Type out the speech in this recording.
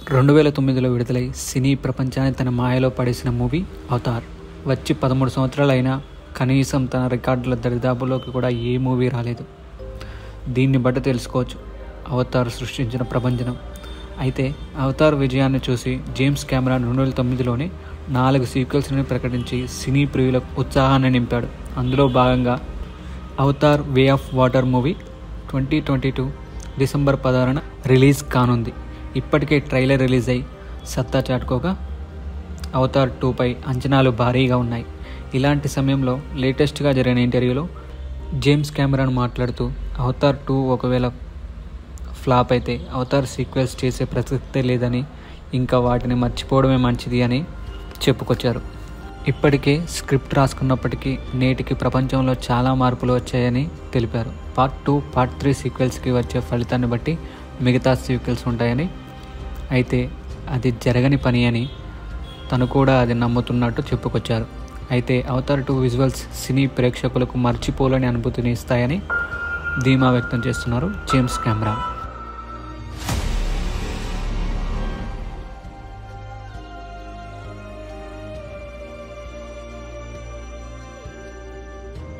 రెండు వేల తొమ్మిదిలో విడుదలై సినీ ప్రపంచాన్ని తన మాయలో పడేసిన మూవీ అవతార్ వచ్చి పదమూడు సంవత్సరాలు అయినా కనీసం తన రికార్డుల దరిదాపులోకి కూడా ఏ మూవీ రాలేదు దీన్ని బట్టి తెలుసుకోవచ్చు అవతార్ సృష్టించిన ప్రభంజనం అయితే అవతార్ విజయాన్ని చూసి జేమ్స్ కెమెరాన్ రెండు వేల తొమ్మిదిలోనే నాలుగు సీక్వెల్స్ని ప్రకటించి సినీ ప్రియులకు ఉత్సాహాన్ని నింపాడు అందులో భాగంగా Avatar way of water movie twenty twenty two December పదహారున రిలీజ్ కానుంది ఇప్పటికే ట్రైలర్ రిలీజ్ అయి సత్తా చాటుకోగా అవతార్ టూపై అంచనాలు భారీగా ఉన్నాయి ఇలాంటి సమయంలో లేటెస్ట్గా జరిగిన ఇంటర్వ్యూలో జేమ్స్ కెమెరాన్ మాట్లాడుతూ అవతార్ టూ ఒకవేళ ఫ్లాప్ అయితే అవతార్ సీక్వెల్స్ చేసే ప్రసక్తే లేదని ఇంకా వాటిని మర్చిపోవడమే మంచిది అని చెప్పుకొచ్చారు ఇప్పటికే స్క్రిప్ట్ రాసుకున్నప్పటికీ నేటికి ప్రపంచంలో చాలా మార్పులు వచ్చాయని తెలిపారు పార్ట్ టూ పార్ట్ త్రీ సీక్వెల్స్కి వచ్చే ఫలితాన్ని బట్టి మిగతా సీక్వెల్స్ ఉంటాయని అయితే అది జరగని పని అని తను కూడా అది నమ్ముతున్నట్టు చెప్పుకొచ్చారు అయితే అవతార్ టూ విజువల్స్ సినీ ప్రేక్షకులకు మర్చిపోలేని అనుభూతిని ఇస్తాయని ధీమా వ్యక్తం చేస్తున్నారు జేమ్స్ కెమెరా